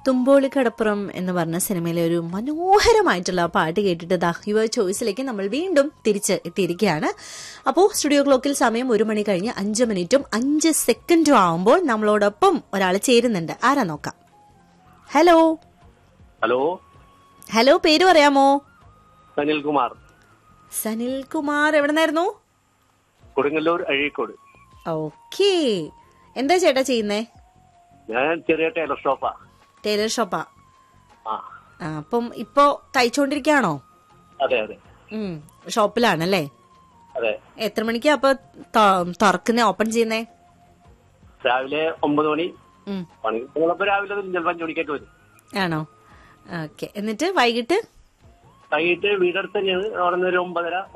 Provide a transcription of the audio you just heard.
തുമ്പോളിക്കടപ്പുറം എന്ന് പറഞ്ഞ സിനിമയിലെ ഒരു മനോഹരമായിട്ടുള്ള പാട്ട് കേട്ടിട്ട് ദാ യുവർ ചോയ്സിലേക്ക് നമ്മൾ വീണ്ടും തിരിച്ച് എത്തിയിരിക്കുകയാണ് അപ്പോൾ സ്റ്റുഡിയോ ക്ലോക്കിൽ സമയം ഒരു മണി കഴിഞ്ഞ് അഞ്ച് മിനിറ്റും അഞ്ച് സെക്കൻഡും ആവുമ്പോൾ നമ്മളോടൊപ്പം ഒരാൾ ചേരുന്നുണ്ട് ആരാ നോക്കാം ഹലോ ഹലോ ഹലോ പേര് പറയാമോ സനിൽകുമാർ സനിൽ കുമാർ എവിടെ നിന്നായിരുന്നു കൊടുങ്ങല്ലൂർ അഴീക്കോട് ഓക്കേ എന്താ ചേട്ടാ ചെയ്യുന്നേ ഞാൻ ചെറിയ ടൈലർ ഷോപ്പാ ടൈലർ ഷോപ്പാ ആ ആ, അപ്പം ഇപ്പോ തയ്ച്ചോണ്ടിരിക്കുകയാണോ അതെ അതെ ഉം ഷോപ്പിലാണല്ലേ അതെ എത്ര മണിക്കാ അപ്പൊ ത- തുറക്കുന്നേ ഓപ്പൺ ചെയ്യുന്നേ രാവിലെ ഒമ്പത് മണി ഉം. പണി നിങ്ങളപ്പോ രാവിലെ വരും ചിലപ്പോൾ അഞ്ചു മണിക്കൊക്കെ വരും ആണോ ഓക്കെ എന്നിട്ട് വൈകിട്ട് വൈകിട്ട് വീടടുത്ത് തന്നെയാണ് അവിടെ നിന്ന് ഒരു ഒമ്പതര